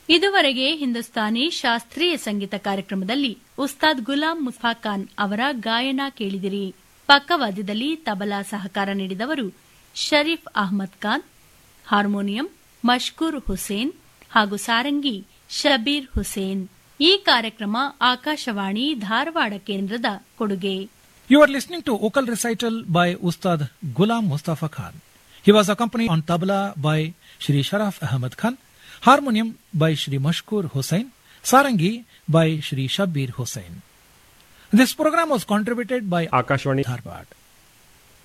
ಇದುವರೆಗೆ ಹಿಂದೂಸ್ತಾನಿ ಶಾಸ್ತ್ರೀಯ ಸಂಗೀತ ಕಾರ್ಯಕ್ರಮದಲ್ಲಿ ಉಸ್ತಾದ್ ಗುಲಾಂ ಮುಸ್ಫಾ ಖಾನ್ ಅವರ ಗಾಯನ ಕೇಳಿದಿರಿ ಪಕ್ಕವಾದ್ಯದಲ್ಲಿ ತಬಲಾ ಸಹಕಾರ ನೀಡಿದವರು ಶರೀಫ್ ಅಹ್ಮದ್ ಖಾನ್ ಹಾರ್ಮೋನಿಯಂ ಮಷ್ಕೂರ್ ಹುಸೇನ್ ಹಾಗೂ ಸಾರಂಗಿ ಶಬೀರ್ ಹುಸೇನ್ ಈ ಕಾರ್ಯಕ್ರಮ ಆಕಾಶವಾಣಿ ಧಾರವಾಡ ಕೇಂದ್ರದ ಕೊಡುಗೆ You are listening to vocal recital by Ustad Ghulam Mustafa Khan. He was accompanied on tabla by Shri Sharaf Ahmad Khan, harmonium by Shri Mashkur Hussain, sarangi by Shri Shabir Hussain. This program was contributed by Akashvani Dharwad.